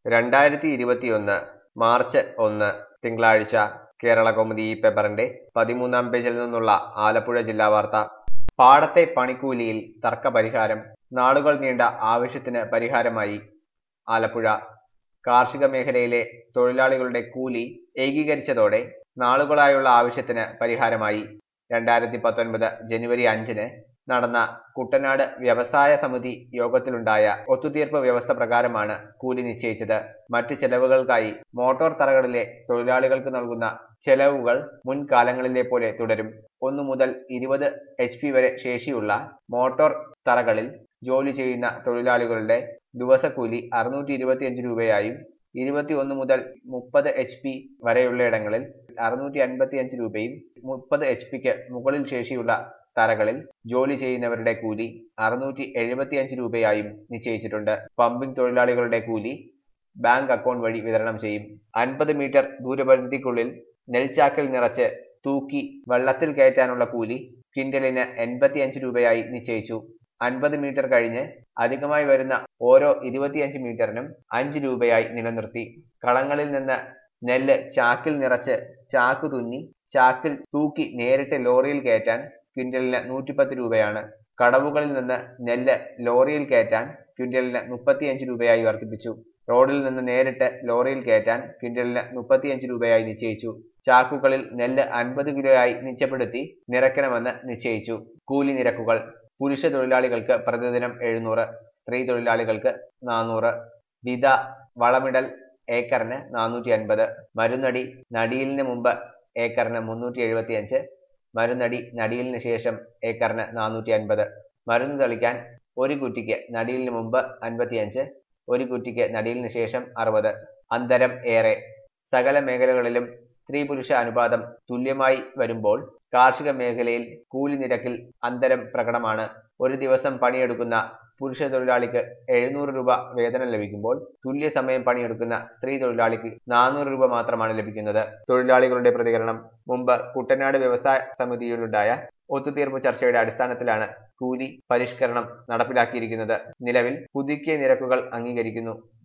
രണ്ടായിരത്തി ഇരുപത്തിയൊന്ന് മാർച്ച് ഒന്ന് തിങ്കളാഴ്ച കേരള കൗമുദി ഈ പേപ്പറിന്റെ പതിമൂന്നാം പേജിൽ നിന്നുള്ള ആലപ്പുഴ ജില്ലാ വാർത്ത പാടത്തെ പണിക്കൂലിയിൽ തർക്ക പരിഹാരം നാളുകൾ നീണ്ട ആവശ്യത്തിന് പരിഹാരമായി ആലപ്പുഴ കാർഷിക മേഖലയിലെ തൊഴിലാളികളുടെ കൂലി ഏകീകരിച്ചതോടെ നാളുകളായുള്ള ആവശ്യത്തിന് പരിഹാരമായി രണ്ടായിരത്തി പത്തൊൻപത് ജനുവരി അഞ്ചിന് നടന്ന കുട്ടനാട് വ്യവസായ സമിതി യോഗത്തിലുണ്ടായ ഒത്തുതീർപ്പ് വ്യവസ്ഥ പ്രകാരമാണ് കൂലി നിശ്ചയിച്ചത് മറ്റ് ചെലവുകൾക്കായി മോട്ടോർ തറകളിലെ തൊഴിലാളികൾക്ക് നൽകുന്ന ചെലവുകൾ മുൻകാലങ്ങളിലെ പോലെ തുടരും ഒന്നു മുതൽ ഇരുപത് എച്ച് പി വരെ ശേഷിയുള്ള മോട്ടോർ തറകളിൽ ജോലി ചെയ്യുന്ന തൊഴിലാളികളുടെ ദിവസക്കൂലി അറുന്നൂറ്റി ഇരുപത്തിയഞ്ച് രൂപയായും ഇരുപത്തി ഒന്ന് മുതൽ മുപ്പത് എച്ച് പി വരെയുള്ള ഇടങ്ങളിൽ അറുന്നൂറ്റി അൻപത്തി അഞ്ച് രൂപയും മുപ്പത് എച്ച് പിക്ക് മുകളിൽ ശേഷിയുള്ള തറകളിൽ ജോലി ചെയ്യുന്നവരുടെ കൂലി അറുന്നൂറ്റി എഴുപത്തി അഞ്ച് രൂപയായും നിശ്ചയിച്ചിട്ടുണ്ട് പമ്പിംഗ് തൊഴിലാളികളുടെ കൂലി ബാങ്ക് അക്കൗണ്ട് വഴി വിതരണം ചെയ്യും അൻപത് മീറ്റർ ദൂരപരിധിക്കുള്ളിൽ നെൽച്ചാക്കിൽ നിറച്ച് തൂക്കി വെള്ളത്തിൽ കയറ്റാനുള്ള കൂലി ക്വിന്റലിന് എൺപത്തി അഞ്ച് രൂപയായി നിശ്ചയിച്ചു അൻപത് മീറ്റർ കഴിഞ്ഞ് അധികമായി വരുന്ന ഓരോ ഇരുപത്തിയഞ്ച് മീറ്ററിനും അഞ്ച് രൂപയായി നിലനിർത്തി കളങ്ങളിൽ നിന്ന് നെല്ല് ചാക്കിൽ നിറച്ച് ചാക്ക് തുന്നി ചാക്കിൽ തൂക്കി നേരിട്ട് ലോറിയിൽ കയറ്റാൻ ക്വിന്റലിന് നൂറ്റിപ്പത്ത് രൂപയാണ് കടവുകളിൽ നിന്ന് നെല്ല് ലോറിയിൽ കയറ്റാൻ ക്വിന്റലിന് മുപ്പത്തിയഞ്ച് രൂപയായി വർദ്ധിപ്പിച്ചു റോഡിൽ നിന്ന് നേരിട്ട് ലോറിയിൽ കയറ്റാൻ ക്വിന്റലിന് മുപ്പത്തിയഞ്ച് രൂപയായി നിശ്ചയിച്ചു ചാക്കുകളിൽ നെല്ല് അൻപത് കിലോയായി നിശ്ചയപ്പെടുത്തി നിറയ്ക്കണമെന്ന് നിശ്ചയിച്ചു കൂലി നിരക്കുകൾ പുരുഷ തൊഴിലാളികൾക്ക് പ്രതിദിനം എഴുന്നൂറ് സ്ത്രീ തൊഴിലാളികൾക്ക് നാനൂറ് വിത വളമിടൽ ഏക്കറിന് നാനൂറ്റി അൻപത് മരുന്നടി നടിയിലിന് മുമ്പ് ഏക്കറിന് മുന്നൂറ്റി എഴുപത്തി അഞ്ച് മരുന്നടി നടിയിലിന് ശേഷം ഏക്കറിന് നാനൂറ്റി അൻപത് മരുന്ന് തളിക്കാൻ ഒരു കുറ്റിക്ക് നടിയിലിന് മുമ്പ് അൻപത്തിയഞ്ച് ഒരു കുറ്റിക്ക് നടിയിലിന് ശേഷം അറുപത് അന്തരം ഏറെ സകല മേഖലകളിലും സ്ത്രീ പുരുഷ അനുപാതം തുല്യമായി വരുമ്പോൾ കാർഷിക മേഖലയിൽ കൂലി നിരക്കിൽ അന്തരം പ്രകടമാണ് ഒരു ദിവസം പണിയെടുക്കുന്ന പുരുഷ തൊഴിലാളിക്ക് എഴുന്നൂറ് രൂപ വേതനം ലഭിക്കുമ്പോൾ തുല്യ സമയം പണിയെടുക്കുന്ന സ്ത്രീ തൊഴിലാളിക്ക് നാനൂറ് രൂപ മാത്രമാണ് ലഭിക്കുന്നത് തൊഴിലാളികളുടെ പ്രതികരണം മുമ്പ് കുട്ടനാട് വ്യവസായ സമിതിയിലുണ്ടായ ഒത്തുതീർപ്പ് ചർച്ചയുടെ അടിസ്ഥാനത്തിലാണ് കൂലി പരിഷ്കരണം നടപ്പിലാക്കിയിരിക്കുന്നത് നിലവിൽ പുതുക്കിയ നിരക്കുകൾ അംഗീകരിക്കുന്നു